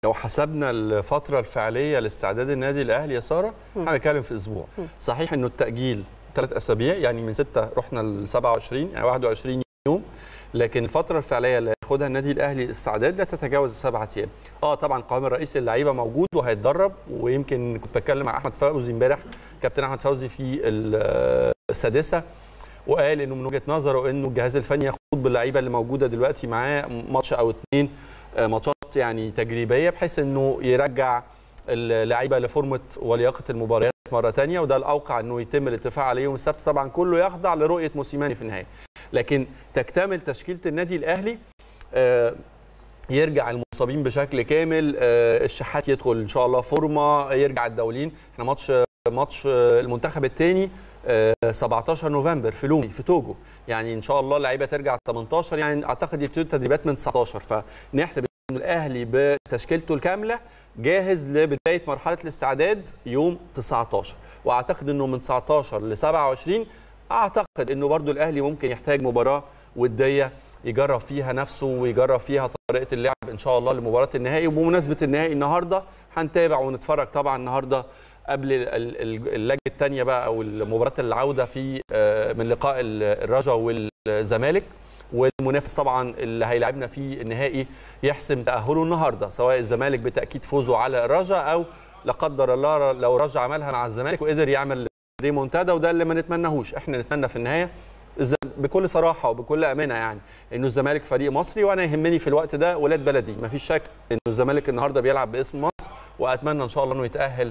لو حسبنا الفتره الفعليه لاستعداد النادي الاهلي يا ساره هنتكلم في اسبوع صحيح انه التاجيل ثلاث اسابيع يعني من 6 رحنا ل 27 يعني 21 يوم لكن الفتره الفعليه اللي هياخدها النادي الاهلي استعداد لا تتجاوز السبعة ايام اه طبعا القوام الرئيسي اللعيبه موجود وهيتدرب ويمكن كنت بتكلم مع احمد فوزي امبارح كابتن احمد فوزي في السادسه وقال انه من وجهه نظره انه الجهاز الفني يخوض باللعيبه اللي موجوده دلوقتي معاه ماتش او اثنين ماتشات يعني تجريبيه بحيث انه يرجع اللعيبه لفورمه ولياقه المباريات مره ثانيه وده الاوقع انه يتم الاتفاق عليه يوم السبت طبعا كله يخضع لرؤيه موسيماني في النهايه لكن تكتمل تشكيله النادي الاهلي آه يرجع المصابين بشكل كامل آه الشحات يدخل ان شاء الله فورمه يرجع الدولين احنا ماتش ماتش المنتخب الثاني 17 نوفمبر في لومي في توجو يعني ان شاء الله اللعيبه ترجع 18 يعني اعتقد يبتدوا التدريبات من 19 فنحسب ان الاهلي بتشكيلته الكامله جاهز لبدايه مرحله الاستعداد يوم 19 واعتقد انه من 19 ل 27 اعتقد انه برضو الاهلي ممكن يحتاج مباراه وديه يجرب فيها نفسه ويجرب فيها طريقه اللعب ان شاء الله لمباراه النهائي وبمناسبه النهائي النهارده هنتابع ونتفرج طبعا النهارده قبل اللجنه الثانيه بقى او مباراه العوده في من لقاء الرجا والزمالك والمنافس طبعا اللي هيلعبنا في النهائي يحسم تاهله النهارده سواء الزمالك بتاكيد فوزه على الرجا او لا قدر الله لو الرجا عملها مع الزمالك وقدر يعمل ريمونتادا وده اللي ما نتمناهوش احنا نتمنى في النهايه بكل صراحه وبكل امانه يعني انه الزمالك فريق مصري وانا يهمني في الوقت ده ولاد بلدي مفيش شك انه الزمالك النهارده بيلعب باسم مصر واتمنى ان شاء الله انه يتاهل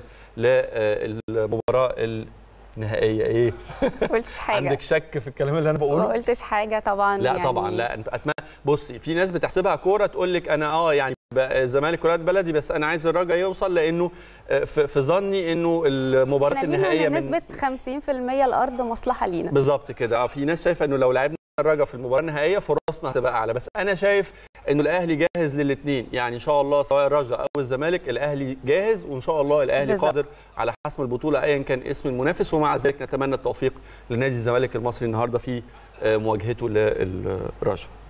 للمباراه النهائيه ايه قلتش حاجه عندك شك في الكلام اللي انا بقوله ما قلتش حاجه طبعا لا يعني طبعا لا انت اتمنى بصي في ناس بتحسبها كوره تقول لك انا اه يعني الزمالك ولاد بلدي بس انا عايز الرجا يوصل لانه في ظني انه المباراه النهائيه من نسبه 50% الارض مصلحه لينا بالظبط كده اه في ناس شايفه انه لو لعبنا الرجا في المباراه النهائيه فرصنا هتبقى اعلى بس انا شايف انه الاهلي جاهز للاثنين يعني ان شاء الله سواء الرجا او الزمالك الاهلي جاهز وان شاء الله الاهلي بالزبط. قادر على حسم البطوله ايا كان اسم المنافس ومع ذلك نتمنى التوفيق لنادي الزمالك المصري النهارده في مواجهته للرجا